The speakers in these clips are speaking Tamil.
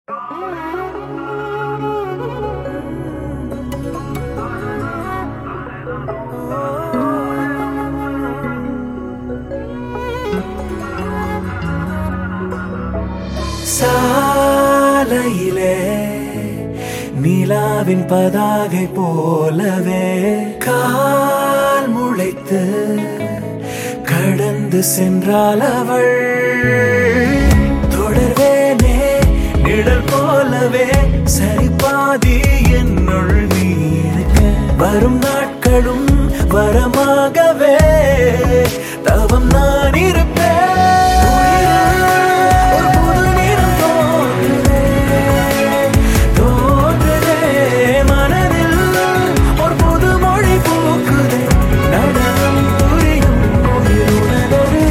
சாலையிலே நிலாவின் பதாகை போலவே கால் முளைத்து கடந்து சென்றாள் அவள் தொடர்வேனே நிழல் போலவே சரி பாதி என்னுள் நீ இருக்க வரும் நாட்களும் வரமாகவே தவம் நான் இருப்பேன் ஒரு புது நிறம் தோன்றுதே, தோன்றுதே மனதில் ஒரு புது மொழி பூக்குதே நடனம் புரியும் உயிருணர்வு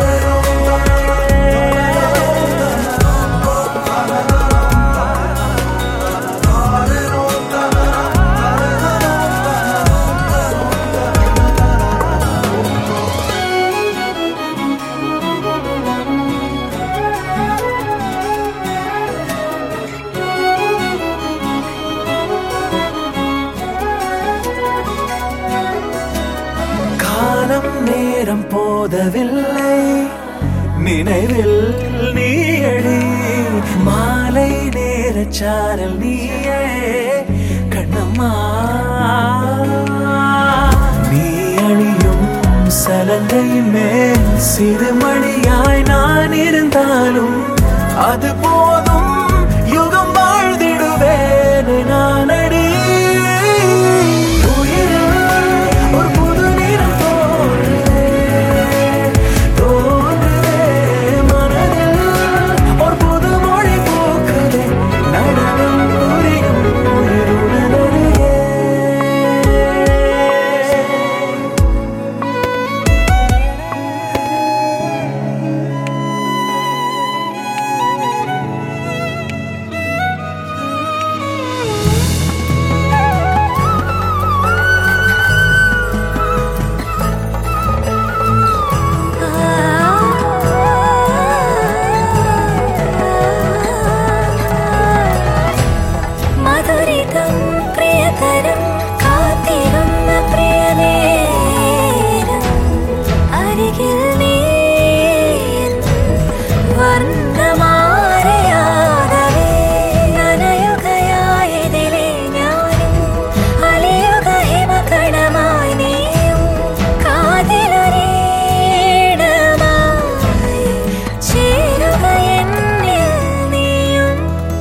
காலம் நேரம் போதவில்லை நினைவில் நீயடி மாலை நேர சாரல் நீயே கண்ணம்மா நீ அணியும் சலங்கையின் மேல் சிறுமணியாய் நான் இருந்தாலும் அது போதும் யுகம் வாழ்ந்திடுவேன் நான் அடி உயிரில் ஒரு புது நிறம் தோன்றுதே, தோன்றுதே மனதில் ஒரு புது மொழி பூக்குதே நடனம் புரியும் உயிருணர்வே മധുരിതം പ്രിയതരം കാത്തിരുന്ന പ്രിയനേരം അരികിൽ നീ വർണ്ണമാറിയാകവേ നനയുകയായതിലെ ഞാനും അലിയുക ഹിമകണമായി നീയും കാതിലൊരീണമായി ചേരുക എന്നിൽ നീയും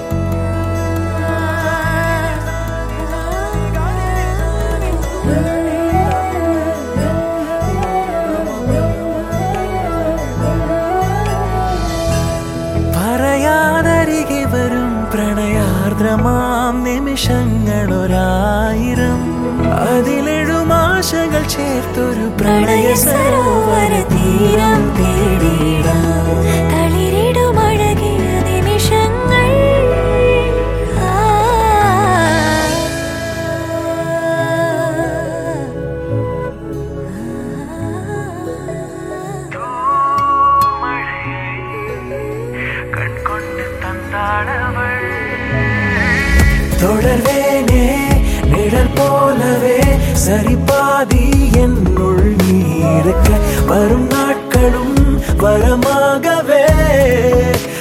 പറയാനരികെ വരും പ്രണയാർദ്രമാം നിമിഷങ്ങൾ ഒരായിരം അതിലെഴും ആശകൾ ചേർത്തൊരു പ്രണയ സരോവര തീരം തേടിയിടാം തളിരിടും അഴകിയ നിമിഷങ്ങൾ ആ. தொடர்வேனே நிழல் போலவே சரி பாதி என்னுள் நீ இருக்க வரும் நாட்களும் வரமாகவே